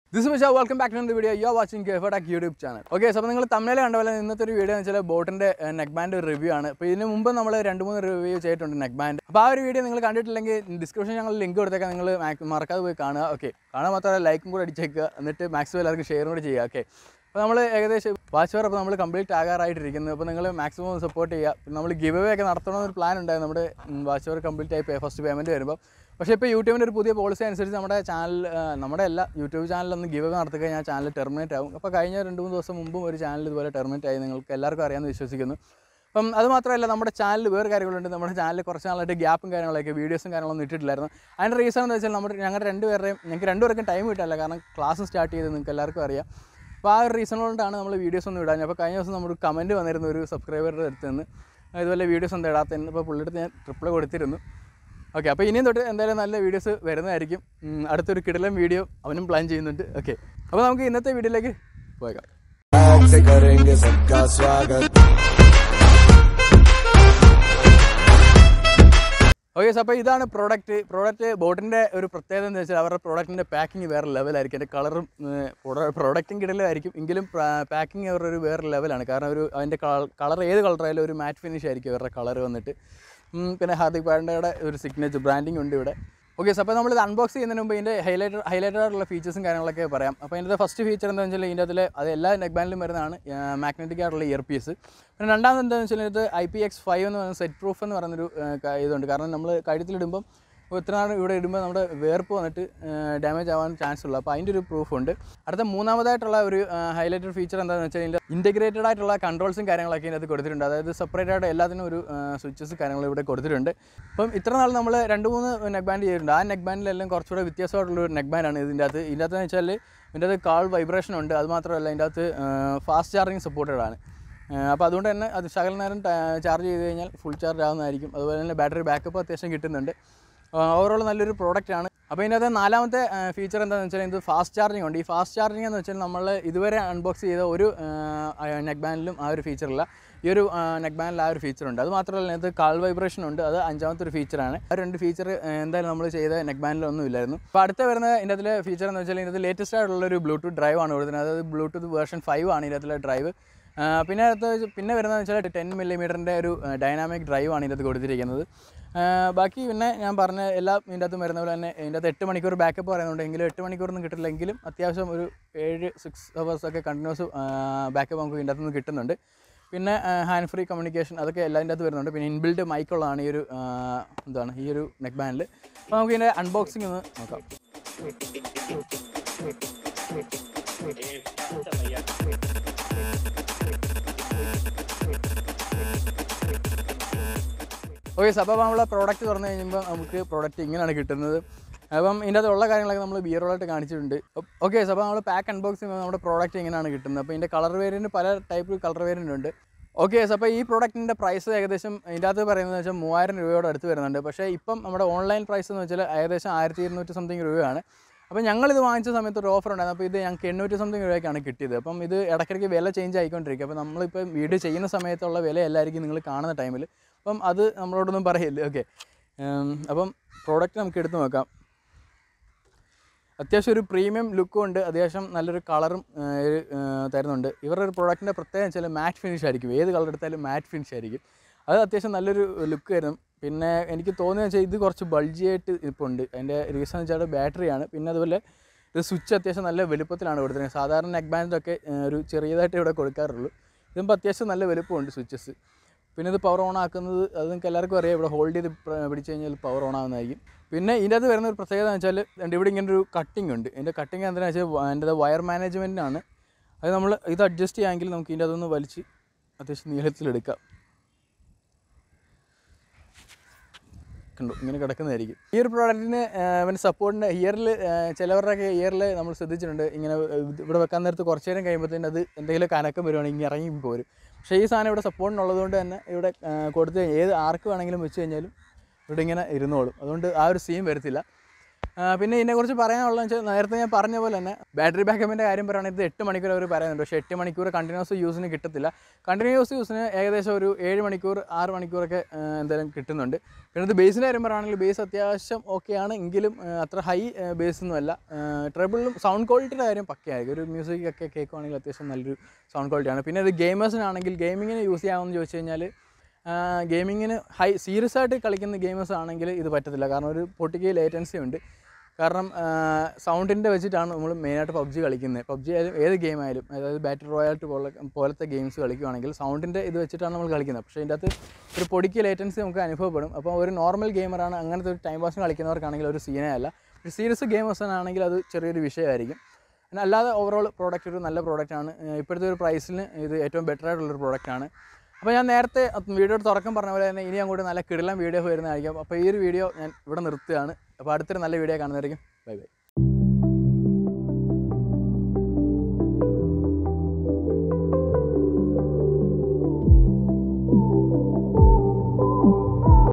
this Misha welcome back to the video you are watching കെഫടാക് YouTube channel okay അപ്പോൾ നിങ്ങൾ തമിഴിൽ കണ്ട പോലെ ഇന്നത്തെ ഒരു വീഡിയോ എന്ന് വെച്ചാൽ ബോട്ടിൻ്റെ നെക്ക് ബാൻഡ് റിവ്യൂ ആണ് അപ്പോൾ ഇതിന് മുമ്പ് നമ്മൾ രണ്ട് മൂന്ന് റിവ്യൂ ചെയ്തിട്ടുണ്ട് നെക്ക് ബാൻഡ് അപ്പോൾ ആ ഒരു വീഡിയോ നിങ്ങൾ കണ്ടിട്ടില്ലെങ്കിൽ ഡിസ്ക്രിപ്ഷൻ ഞങ്ങൾ ലിങ്ക് കൊടുത്തേക്കാം നിങ്ങൾ മറക്കാതെ പോയി കാണുക ഓക്കെ കാണാൻ മാത്രമല്ല ലൈക്കും കൂടെ അടിച്ചേക്കുക എന്നിട്ട് മാക്സിമം എല്ലാവർക്കും ഷെയറും കൂടി ചെയ്യുക ഓക്കെ അപ്പോൾ നമ്മൾ ഏകദേശം വാച്ച് അവർ അപ്പോൾ നമ്മൾ കംപ്ലീറ്റ് ആകാറായിട്ടിരിക്കുന്നത് അപ്പോൾ നിങ്ങൾ മാക്സിമം സപ്പോർട്ട് ചെയ്യുക പിന്നെ നമ്മൾ ഗിവ് അവേ ഒക്കെ നടത്തണമെന്നൊരു പ്ലാൻ ഉണ്ടായിരുന്നു നമ്മുടെ വാച്ച് അവർ കംപ്ലീറ്റ് ആയി ഫസ്റ്റ് പേയ്മെൻറ്റ് വരുമ്പോൾ പക്ഷേ ഇപ്പോൾ യൂട്യൂബിൻ്റെ ഒരു പുതിയ പോളിസി അനുസരിച്ച് നമ്മുടെ ചാനൽ നമ്മുടെ എല്ലാ യൂട്യൂബ് ചാനലൊന്ന് ഗിവ് അവേ നടത്തി കഴിഞ്ഞാൽ ചാനൽ ടെർമിനേറ്റ് ആവും അപ്പോൾ കഴിഞ്ഞ രണ്ട് മൂന്ന് ദിവസം മുമ്പും ഒരു ചാനൽ ഇതുപോലെ ടെർമിനേറ്റ് ആയി നിങ്ങൾക്ക് എല്ലാവർക്കും അറിയാമെന്ന് വിശ്വസിക്കുന്നു അപ്പം അത് മാത്രമല്ല നമ്മുടെ ചാനൽ വേറെ കാര്യങ്ങളുണ്ട് നമ്മുടെ ചാനൽ കുറച്ച് നാളായിട്ട് ഗ്യാപ്പും കാര്യങ്ങളൊക്കെ വീഡിയോസും കാര്യങ്ങളൊന്നും ഇട്ടിട്ടില്ലായിരുന്നു അതിൻ്റെ റീസൺ എന്ന് വെച്ചാൽ നമ്മുടെ ഞങ്ങളുടെ രണ്ടുപേരുടെയും ഞങ്ങൾക്ക് രണ്ടുപേർക്കും ടൈം കിട്ടില്ല കാരണം ക്ലാസ് സ്റ്റാർട്ട് ചെയ്ത് നിങ്ങൾക്ക് എല്ലാവർക്കും അറിയാം അപ്പോൾ ആ ഒരു റീസൺ കൊണ്ടാണ് നമ്മൾ വീഡിയോസ് ഒന്നും ഇടാൻ അപ്പോൾ കഴിഞ്ഞ ദിവസം നമ്മുടെ കമൻറ്റ് വന്നിരുന്നു ഒരു സബ്സ്ക്രൈബറുടെ അടുത്ത് നിന്ന് ഇതുപോലെ വീഡിയോസ് ഒന്നും ഇടാത്തതിന് അപ്പോൾ പുള്ളിയുടെ അടുത്ത് ഞാൻ റിപ്ലൈ കൊടുത്തിരുന്നു ഓക്കെ അപ്പോൾ ഇനിയും തൊട്ട് എന്തായാലും നല്ല വീഡിയോസ് വരുന്നതായിരിക്കും ഉം, അടുത്തൊരു കിടലം വീഡിയോ അവനും പ്ലാൻ ചെയ്യുന്നുണ്ട് ഓക്കെ അപ്പോൾ നമുക്ക് ഇന്നത്തെ വീഡിയോയിലേക്ക് പോയേക്കാം आज से करेंगे सबका स्वागत ഓക്കെ അപ്പോൾ ഇതാണ് പ്രോഡക്റ്റ് പ്രോഡക്റ്റ് ബോട്ടിൻ്റെ ഒരു പ്രത്യേകത എന്ന് വെച്ചാൽ അവരുടെ പ്രോഡക്റ്റിൻ്റെ പാക്കിംഗ് വേറെ ലെവലായിരിക്കും എൻ്റെ കളറും പ്രോഡക്റ്റും കിടലായിരിക്കും എങ്കിലും പാക്കിംഗ് അവരുടെ ഒരു വേറെ ലെവലാണ് കാരണം ഒരു അതിൻ്റെ കളർ ഏത് കളറായാലും ഒരു മാറ്റ് ഫിനിഷ് ആയിരിക്കും അവരുടെ കളർ വന്നിട്ട് ഉം, പിന്നെ ഹാർദിക് പാണ്ഡയുടെ ഒരു സിഗ്നേച്ചർ ബ്രാൻഡിങ് ഉണ്ട് ഇവിടെ ഓക്കെ അപ്പോൾ നമ്മൾ ഇത് അൺബോക്സ് ചെയ്യുന്നതിന് മുമ്പ് ഇതിൻ്റെ ഹൈലൈറ്റഡ് ഹൈലൈറ്റഡ് ആയിട്ടുള്ള ഫീച്ചേഴ്സും കാര്യങ്ങളൊക്കെ പറയാം അപ്പോൾ ഇതിൻ്റെ ഫസ്റ്റ് ഫീച്ചർ എന്താണെന്ന് വെച്ചാൽ ഇതിൻ്റെ അതിൽ അത് എല്ലാ നെക്ക് ബാൻഡിലും വരുന്നതാണ് മാഗ്നറ്റിക് ആയിട്ടുള്ള ഇയർ പീസ് പിന്നെ രണ്ടാമത് എന്താണെന്ന് വെച്ചാൽ ഇത് ഐ പി എക്സ് ഫൈവ് എന്ന് പറയുന്ന സെറ്റ് പ്രൂഫ് എന്ന് പറയുന്നൊരു ആ, ക- ഇതുണ്ട് കാരണം നമ്മൾ കഴുത്തിലിടുമ്പം ഇത്ര നാൾ ഇവിടെ ഇടുമ്പോൾ നമ്മുടെ വേർപ്പ് വന്നിട്ട് ഡാമേജ് ആവാൻ ചാൻസ് ഉള്ളൂ അപ്പോൾ അതിൻ്റെ ഒരു പ്രൂഫ് ഉണ്ട് അടുത്ത മൂന്നാമതായിട്ടുള്ള ഒരു ഹൈലൈറ്റഡ് ഫീച്ചർ എന്താണെന്ന് വെച്ചാൽ ഇതിൻ്റെ ഇൻറ്റഗ്രേറ്റഡ് ആയിട്ടുള്ള കൺട്രോൾസും കാര്യങ്ങളൊക്കെ ഇതിനകത്ത് കൊടുത്തിട്ടുണ്ട് അതായത് സെപ്പറേറ്റ് ആയിട്ട് എല്ലാത്തിനും ഒരു സ്വിച്ചസ് കാര്യങ്ങൾ ഇവിടെ കൊടുത്തിട്ടുണ്ട് അപ്പം ഇത്ര നാൾ നമ്മൾ രണ്ട് മൂന്ന് നെക്ക് ബാൻഡ് ചെയ്തിട്ടുണ്ട് ആ നെക്ക് ബാൻഡിലെല്ലാം കുറച്ചുകൂടെ വ്യത്യാസമായിട്ടുള്ള ഒരു നെക്ക് ബാൻഡാണ് ഇതിൻ്റെ അകത്ത് ഇതിൻ്റെ അകത്ത് വെച്ചാൽ ഇതിൻ്റെ അകത്ത് കാൾ വൈബ്രേഷൻ ഉണ്ട് അത് മാത്രമല്ല ഇതിൻ്റെ അകത്ത് ഫാസ്റ്റ് ചാർജിങ് സപ്പോർട്ടഡ് ആണ് അപ്പോൾ അതുകൊണ്ട് തന്നെ അത് ശകല നേരം ചാർജ് ചെയ്ത് കഴിഞ്ഞാൽ ഫുൾ ചാർജ് ആവുന്നതായിരിക്കും അതുപോലെ തന്നെ ബാറ്ററി ബാക്കപ്പ് അത്യാവശ്യം കിട്ടുന്നുണ്ട് ഓവറോൾ നല്ലൊരു പ്രോഡക്റ്റ് ആണ് അപ്പോൾ ഇതിനകത്ത് നാലാമത്തെ ഫീച്ചർ എന്താണെന്ന് വെച്ചാൽ ഇത് ഫാസ്റ്റ് ചാർജിങ് ഉണ്ട് ഈ ഫാസ്റ്റ് ചാർജിങ് എന്ന് വെച്ചാൽ നമ്മൾ ഇതുവരെ അൺബോക്സ് ചെയ്ത ഒരു നെക്ക് ബാൻഡിലും ആ ഒരു ഫീച്ചറില്ല ഈ ഒരു നെക്ക് ബാൻഡിൽ ആ ഒരു ഫീച്ചർ ഉണ്ട് അത് മാത്രമല്ല ഇതിനകത്ത് കാൾ വൈബ്രേഷൻ ഉണ്ട് അത് അഞ്ചാമത്തെ ഒരു ഫീച്ചറാണ് ആ രണ്ട് ഫീച്ചർ എന്തായാലും നമ്മൾ ചെയ്ത നെക്ക് ബാൻഡിലൊന്നും ഇല്ലായിരുന്നു അപ്പോൾ അടുത്ത വരുന്ന ഇതിൻ്റെ അതിലെ ഫീച്ചർ എന്ന് വെച്ചാൽ ഇതിനകത്ത് ലേറ്റസ്റ്റ് ആയിട്ടുള്ള ഒരു ബ്ലൂടൂത്ത് ഡ്രൈവ് ആണ് കൊടുക്കുന്നത് അതായത് ബ്ലൂടൂത്ത് വേർഷൻ ഫൈവ് ആണ് ഇതിനകത്തുള്ള ഡ്രൈവ് ആ, പിന്നെ അടുത്ത വെച്ച്- പിന്നെ വരുന്നതെന്ന് വെച്ചാൽ ടെൻ മില്ലിമീറ്ററിൻ്റെ ഒരു ഡൈനാമിക് ഡ്രൈവ് ആണ് ഇതിനകത്ത് കൊടുത്തിരിക്കുന്നത് ആ, ബാക്കി പിന്നെ ഞാൻ പറഞ്ഞ എല്ലാ ഇതിൻ്റെ അകത്തും വരുന്ന പോലെ തന്നെ ഇതിൻ്റെ അകത്ത് എട്ട് മണിക്കൂർ ബാക്കപ്പ് പറയുന്നുണ്ട് എങ്കിലും എട്ട് മണിക്കൂറൊന്നും കിട്ടില്ലെങ്കിലും അത്യാവശ്യം ഒരു ഏഴ് സിക്സ് അവേഴ്സ് ഒക്കെ കണ്ടിന്യൂസ് ബാക്കപ്പ് നമുക്ക് ഇതിൻ്റെ അകത്തുനിന്ന് കിട്ടുന്നുണ്ട് പിന്നെ ഹാൻഡ് ഫ്രീ കമ്മ്യൂണിക്കേഷൻ അതൊക്കെ എല്ലാതിൻ്റെ അകത്ത് വരുന്നുണ്ട് പിന്നെ ഇൻബിൽഡ് മൈക്കുള്ളതാണ് ഈ ഒരു ആ, എന്താണ് ഈ ഒരു നെക്ക് ബാൻഡിൽ അപ്പോൾ നമുക്ക് ഇതിൻ്റെ അൺബോക്സിംഗ് ഒന്ന് നോക്കാം ഓക്കെ അപ്പോൾ നമ്മളെ പ്രോഡക്റ്റ് തുറന്നു കഴിയുമ്പോൾ നമുക്ക് പ്രോഡക്റ്റ് ഇങ്ങനെയാണ് കിട്ടുന്നത് അപ്പം ഇതിൻ്റെ അകത്തുള്ള കാര്യങ്ങളൊക്കെ നമ്മൾ ബിയറോളായിട്ട് കാണിച്ചിട്ടുണ്ട് ഓക്കെ അപ്പോൾ നമ്മൾ പാക്ക് അൺബോക്സ് ചെയ്യുമ്പോൾ നമ്മുടെ പ്രോഡക്റ്റ് ഇങ്ങനെയാണ് കിട്ടുന്നത് അപ്പോൾ ഇതിൻ്റെ കളർ വേരിയൻറ്റ് പല ടൈപ്പ് കളർ വേരിയൻ്റ് ഉണ്ട് ഓക്കെ അപ്പോൾ ഈ പ്രോഡക്റ്റിൻ്റെ പ്രൈസ് ഏകദേശം ഇതിൻ്റെ അകത്ത് പറയുന്നത് വെച്ചാൽ മൂവായിരം രൂപയോട് അടുത്ത് വരുന്നുണ്ട് പക്ഷേ ഇപ്പം നമ്മുടെ ഓൺലൈൻ പ്രൈസ് എന്ന് വെച്ചാൽ ഏകദേശം ആയിരത്തി ഇരുന്നൂറ്റി സംതിങ് രൂപയാണ് അപ്പോൾ ഞങ്ങളിത് വാങ്ങിച്ച സമയത്ത് ഒരു ഓഫർ ഉണ്ടായിരുന്നു അപ്പോൾ ഇത് ഞങ്ങൾക്ക് എണ്ണൂറ്റി സംതിങ് രൂപയ്ക്കാണ് കിട്ടിയത് അപ്പം ഇത് ഇടയ്ക്കിടയ്ക്ക് വില ചേഞ്ച് ആയിക്കൊണ്ടിരിക്കും അപ്പോൾ നമ്മളിപ്പോൾ വീഡിയോ ചെയ്യുന്ന സമയത്തുള്ള വില എല്ലായിരിക്കും നിങ്ങൾ കാണുന്ന ടൈമിൽ അപ്പം അത് നമ്മളോടൊന്നും പറയില്ല ഓക്കെ അപ്പം പ്രോഡക്റ്റ് നമുക്ക് എടുത്ത് നോക്കാം അത്യാവശ്യം ഒരു പ്രീമിയം ലുക്കും ഉണ്ട് അത്യാവശ്യം നല്ലൊരു കളറും തരുന്നുണ്ട് ഇവരുടെ ഒരു പ്രോഡക്റ്റിൻ്റെ പ്രത്യേകം വെച്ചാൽ മാറ്റ് ഫിനിഷ് ആയിരിക്കും ഏത് കളർ എടുത്താലും മാറ്റ് ഫിനിഷ് ആയിരിക്കും അത് അത്യാവശ്യം നല്ലൊരു ലുക്ക് വരും പിന്നെ എനിക്ക് തോന്നിയെന്ന് വെച്ചാൽ ഇത് കുറച്ച് ബൾജി ആയിട്ട് ഇപ്പോൾ ഉണ്ട് അതിൻ്റെ റീസൺ വെച്ചാൽ ബാറ്ററിയാണ് പിന്നെ അതുപോലെ ഇത് സ്വിച്ച് അത്യാവശ്യം നല്ല വലുപ്പത്തിലാണ് കൊടുത്തിരിക്കുന്നത് സാധാരണ നെക്ക് ബാൻഡിലൊക്കെ ഒരു ചെറിയതായിട്ട് ഇവിടെ കൊടുക്കാറുള്ളൂ ഇതിപ്പോൾ അത്യാവശ്യം നല്ല വലുപ്പമുണ്ട് സ്വിച്ചസ് പിന്നെ ഇത് പവർ ഓൺ ആക്കുന്നത് അത് നിങ്ങൾക്ക് എല്ലാവർക്കും അറിയാം ഇവിടെ ഹോൾഡ് ചെയ്ത് പ്ര- പിടിച്ച് കഴിഞ്ഞാൽ പവർ ഓൺ ആവുന്നതായിരിക്കും പിന്നെ ഇതിൻ്റെ അത് വരുന്ന ഒരു പ്രത്യേകത എന്ന് വെച്ചാൽ എൻ്റെ ഇവിടെ ഇങ്ങനെ ഒരു കട്ടിംഗ് ഉണ്ട് ഇതിൻ്റെ കട്ടിങ് എന്താണെന്ന് വെച്ചാൽ എൻ്റെ വയർ മാനേജ്മെൻറ്റാണ് അത് നമ്മൾ ഇത് അഡ്ജസ്റ്റ് ചെയ്യാമെങ്കിൽ നമുക്ക് ഇതിൻ്റെ അതൊന്ന് വലിച്ച് അത്യാവശ്യം നീളത്തിലെടുക്കാം കണ്ടു ഇങ്ങനെ കിടക്കുന്നതായിരിക്കും ഈ ഒരു പ്രോഡക്റ്റിന് പിന്നെ സപ്പോർട്ടിൻ്റെ ഇയറിൽ ചിലവരുടെയൊക്കെ ഇയറിൽ നമ്മൾ ശ്രദ്ധിച്ചിട്ടുണ്ട് ഇങ്ങനെ ഇത് ഇവിടെ വെക്കാൻ നേരത്ത് കുറച്ച് നേരം കഴിയുമ്പോഴത്തേന് അത് എന്തെങ്കിലും കനക്കം വരുവാണെങ്കിൽ ഇറങ്ങി പോരും പക്ഷേ ഈ സാധനം ഇവിടെ സപ്പോർട്ടിനുള്ളതുകൊണ്ട് തന്നെ ഇവിടെ ആ, കൊടുത്ത് ഏത് ആർക്ക് വേണമെങ്കിലും വെച്ച് കഴിഞ്ഞാലും ഇവിടെ ഇങ്ങനെ ഇരുന്നോളും അതുകൊണ്ട് ആ ഒരു സീൻ വരത്തില്ല ആ, പിന്നെ ഇതിനെക്കുറിച്ച് പറയാനുള്ളതെന്ന് വെച്ചാൽ നേരത്തെ ഞാൻ പറഞ്ഞ പോലെ തന്നെ ബാറ്ററി ബാക്കപ്പിൻ്റെ കാര്യം പറയുകയാണെങ്കിൽ ഇത് എട്ട് മണിക്കൂർ അവർ പറയുന്നുണ്ട് പക്ഷേ എട്ട് മണിക്കൂർ കണ്ടിന്യൂസ് യൂസിന് കിട്ടത്തില്ല കണ്ടിന്യൂസ് യൂസിന് ഏകദേശം ഒരു ഏഴ് മണിക്കൂർ ആറ് മണിക്കൂറൊക്കെ ആ, എന്തായാലും കിട്ടുന്നുണ്ട് പിന്നെ ഇത് ബേസിൻ്റെ കാര്യം പറയുകയാണെങ്കിൽ ബേസ് അത്യാവശ്യം ഓക്കെയാണ് എങ്കിലും ആ, അത്ര ഹൈ ബേസ് ഒന്നുമല്ല ട്രബിളും സൗണ്ട് ക്വാളിറ്റിയുടെ കാര്യം പക്കയായിരിക്കും ഒരു മ്യൂസിക് ഒക്കെ കേൾക്കുവാണെങ്കിൽ അത്യാവശ്യം നല്ലൊരു സൗണ്ട് ക്വാളിറ്റിയാണ് പിന്നെ ഇത് ഗെയിമേഴ്സിനാണെങ്കിൽ ഗെയിമിങ്ങിന് യൂസ് ചെയ്യാമെന്ന് ചോദിച്ചു കഴിഞ്ഞാൽ ഗെയിമിങ്ങിന് ഹൈ സീരിയസ് ആയിട്ട് കളിക്കുന്ന ഗെയിമേഴ്സ് ആണെങ്കിൽ ഇത് പറ്റത്തില്ല കാരണം ഒരു പൊട്ടിക്ക് ലേറ്റൻസി ഉണ്ട് കാരണം സൗണ്ടിൻ്റെ വെച്ചിട്ടാണ് നമ്മൾ മെയിനായിട്ട് പബ്ജി കളിക്കുന്നത് പബ്ജി ആയാലും ഏത് ഗെയിം ആയാലും അതായത് ബാറ്ററി റോയാലിറ്റി പോലെ പോലത്തെ ഗെയിംസ് കളിക്കുകയാണെങ്കിൽ സൗണ്ടിൻ്റെ ഇത് വെച്ചിട്ടാണ് നമ്മൾ കളിക്കുന്നത് പക്ഷേ ഇതിൻ്റെ അകത്ത് ഒരു പൊടിക്ക് ലേറ്റൻസി നമുക്ക് അനുഭവപ്പെടും അപ്പോൾ ഒരു നോർമൽ ഗെയിമറാണ് അങ്ങനത്തെ ഒരു ടൈം പാസിന് കളിക്കുന്നവർക്കാണെങ്കിൽ ഒരു സീനേ അല്ല ഒരു സീരിയസ് ഗെയിമേഴ്സിനാണെങ്കിൽ അത് ചെറിയൊരു വിഷയമായിരിക്കും പിന്നെ അല്ലാതെ ഓവറോൾ പ്രോഡക്റ്റ് ഒരു നല്ല പ്രോഡക്റ്റാണ് ഇപ്പോഴത്തെ ഒരു പ്രൈസിന് ഇത് ഏറ്റവും ബെറ്റർ ആയിട്ടുള്ളൊരു പ്രോഡക്റ്റാണ് അപ്പോൾ ഞാൻ നേരത്തെ വീഡിയോ തുറക്കം പറഞ്ഞ പോലെ തന്നെ ഇനി അങ്ങോട്ട് നല്ല കിടിലം വീഡിയോ വരുന്നതായിരിക്കും അപ്പോൾ ഈ ഒരു വീഡിയോ ഞാൻ ഇവിടെ നിർത്തുകയാണ് അപ്പോൾ അടുത്തൊരു നല്ല വീഡിയോ കാണുന്നതായിരിക്കും ബൈ ബൈ